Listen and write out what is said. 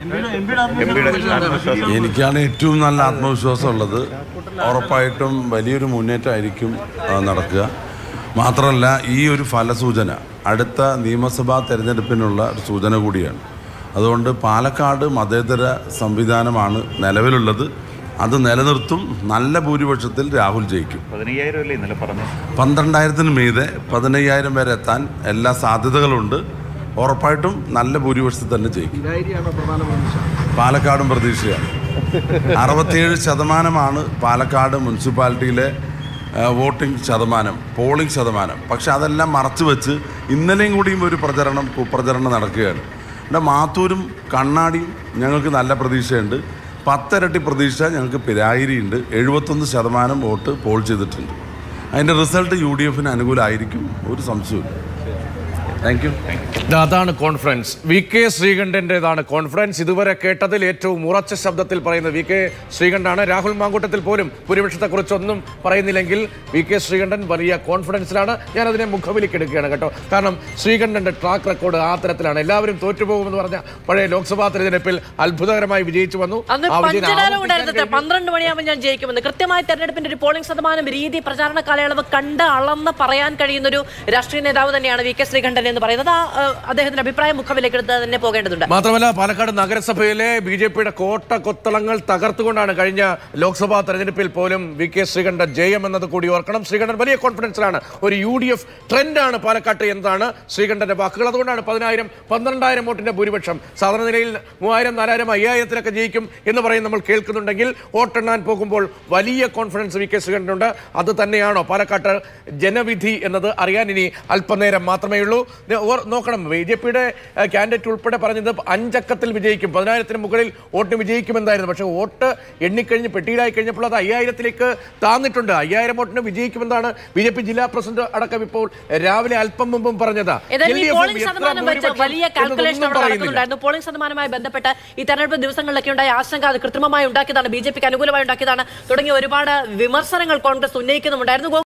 M പിയുടെ ആത്മവിശ്വാസം എനിക്കാണ് ഏറ്റവും നല്ല ആത്മവിശ്വാസം ഉള്ളത് ഉറപ്പായിട്ടും വലിയൊരു മുന്നേറ്റമായിരിക്കും ആ, നടക്കുക മാത്രമല്ല ഈ ഒരു ഫലസൂചന അടുത്ത നിയമസഭാ തെരഞ്ഞെടുപ്പിനുള്ള ഒരു സൂചന കൂടിയാണ് അതുകൊണ്ട് പാലക്കാട് മതേതര സംവിധാനമാണ് നിലവിലുള്ളത് അത് നിലനിർത്തും നല്ല ഭൂരിപക്ഷത്തിൽ രാഹുൽ ജയിക്കും പതിനയ്യായിരം അല്ലേ ഇന്നലെ പറഞ്ഞു പന്ത്രണ്ടായിരത്തിന് മീതെ പതിനയ്യായിരം വരെ എത്താൻ എല്ലാ സാധ്യതകളുണ്ട് ഉറപ്പായിട്ടും നല്ല ഭൂരിപക്ഷത്തിൽ തന്നെ ജയിക്കും പാലക്കാടും പ്രതീക്ഷയാണ് അറുപത്തിയേഴ് ശതമാനമാണ് പാലക്കാട് മുനിസിപ്പാലിറ്റിയിലെ ആ, വോട്ടിംഗ് ശതമാനം പോളിംഗ് ശതമാനം പക്ഷെ അതെല്ലാം മറച്ചു വെച്ച് ഇന്നലെയും കൂടിയും ഒരു പ്രചരണം കുപ്രചരണം നടക്കുകയാണ് ഇവിടെ മാത്തൂരും കണ്ണാടിയും ഞങ്ങൾക്ക് നല്ല പ്രതീക്ഷയുണ്ട് പത്തിരട്ടി പ്രതീക്ഷ ഞങ്ങൾക്ക് പിരായിരിയുണ്ട് എഴുപത്തൊന്ന് ശതമാനം വോട്ട് പോൾ ചെയ്തിട്ടുണ്ട് അതിൻ്റെ റിസൾട്ട് യു ഡി എഫിന് അനുകൂലമായിരിക്കും ഒരു സംശയവും താങ്ക് യു ദാ അതാണ് കോൺഫറൻസ് വി കെ ശ്രീകണ്ഠൻ്റെതാണ് കോൺഫറൻസ് ഇതുവരെ കേട്ടതിൽ ഏറ്റവും ഉറച്ച ശബ്ദത്തിൽ പറയുന്നത് വി കെ ശ്രീകണ്ഠാണ് രാഹുൽ മാങ്കൂട്ടത്തിൽ പോലും ഭൂരിപക്ഷത്തെക്കുറിച്ചൊന്നും പറയുന്നില്ലെങ്കിൽ വി കെ ശ്രീകണ്ഠൻ വലിയ കോൺഫിഡൻസിലാണ് ഞാൻ അതിനെ മുഖവിലിക്കെടുക്കുകയാണ് കേട്ടോ കാരണം ശ്രീകണ്ഠന്റെ ട്രാക്ക് റെക്കോർഡ് ആ തരത്തിലാണ് എല്ലാവരും തോറ്റുപോകുമെന്ന് പറഞ്ഞ പഴയ ലോക്സഭാ തെരഞ്ഞെടുപ്പിൽ അത്ഭുതകരമായി വിജയിച്ചു വന്നു അന്ന് ആ വിജയം പഞ്ചഡാലം ആവർത്തിക്കാൻ ഉണ്ടായിരുന്നത് കഴിഞ്ഞു. പന്ത്രണ്ട് മണിയാകുമ്പോൾ ഞാൻ ജയിക്കുമെന്ന് കൃത്യമായ തെരഞ്ഞെടുപ്പിന്റെ ഒരു പോളിംഗ് ശതമാനം രീതി പ്രചാരണ കാലയളവ് കണ്ട് അളന്ന് പറയാൻ കഴിയുന്ന ഒരു രാഷ്ട്രീയ നേതാവ് തന്നെയാണ് വി കെ ശ്രീകണ്ഠൻ എന്ന് പറയുന്നത് ആ ആ, അദ്ദേഹത്തിന്റെ അഭിപ്രായം മുഖവിലേക്കെടുത്ത് തന്നെ പോകേണ്ടതുണ്ട് മാത്രമല്ല പാലക്കാട് നഗരസഭയിലെ ബി ജെ പിയുടെ കോട്ട കൊത്തളങ്ങൾ തകർത്തുകൊണ്ടാണ് കഴിഞ്ഞ ലോക്സഭാ തെരഞ്ഞെടുപ്പിൽ പോലും വി കെ ശ്രീകണ്ഠൻ ജയം എന്നത് കൂടി ഓർക്കണം ശ്രീകണ്ഠൻ വലിയ കോൺഫിഡൻസിലാണ് ഒരു യു ഡി എഫ് ട്രെൻഡാണ് പാലക്കാട്ട് എന്നതാണ് ശ്രീകണ്ഠന്റെ വാക്കുകൾ അതുകൊണ്ടാണ് പതിനായിരം പന്ത്രണ്ടായിരം വോട്ടിന്റെ ഭൂരിപക്ഷം സാധാരണ നിലയിൽ മൂവായിരം നാലായിരം അയ്യായിരത്തിലൊക്കെ ജയിക്കും എന്ന് പറയും നമ്മൾ കേൾക്കുന്നുണ്ടെങ്കിൽ വോട്ടെണ്ണാൻ പോകുമ്പോൾ വലിയ കോൺഫിഡൻസ് വി കെ ശ്രീകണ്ഠനുണ്ട് അത് തന്നെയാണോ പാലക്കാട്ട് ജനവിധി എന്നത് അറിയാൻ ഇനി അല്പനേരം മാത്രമേ ഉള്ളൂ ദേ ഓർ- നോക്കണം ബി ജെ പിയുടെ കാൻഡിഡേറ്റ് ഉൾപ്പെടെ പറഞ്ഞത് അഞ്ചക്കത്തിൽ വിജയിക്കും പതിനായിരത്തിന് മുകളിൽ വോട്ട് വിജയിക്കുമെന്നായിരുന്നു പക്ഷേ വോട്ട് എണ്ണിക്കഴിഞ്ഞ് പെട്ടിയിലായി കഴിഞ്ഞപ്പോൾ അത് അയ്യായിരത്തിലേക്ക് താന്നിട്ടുണ്ട് അയ്യായിരം വോട്ടിന് വിജയിക്കുമെന്നാണ് ബി ജെ പി ജില്ലാ പ്രസിഡന്റ് അടക്കം ഇപ്പോൾ രാവിലെ അല്പം മുമ്പും പറഞ്ഞതാ ഏതായാലും ഈ LDF ഉം പോളിംഗ് എത്ര ശതമാനം വെച്ച് ഭൂരിപക്ഷം വലിയ കാൽക്കുലേഷൻ എന്നതൊന്നും അവിടെ പറയുന്നില്ല. നടക്കുന്നുണ്ടായിരുന്നു പോളിംഗ് ശതമാനവുമായി ബന്ധപ്പെട്ട് ഈ തെരഞ്ഞെടുപ്പ് ദിവസങ്ങളിലൊക്കെ ഉണ്ടായ ആശങ്ക അത് കൃത്രിമമായി ഉണ്ടാക്കിയതാണ് ബി ജെ പിക്ക് അനുകൂലമായി ഉണ്ടാക്കിയതാണ് തുടങ്ങിയ ഒരുപാട് വിമർശനങ്ങൾ കോൺഗ്രസ് ഉന്നയിക്കുന്നുണ്ടായിരുന്നു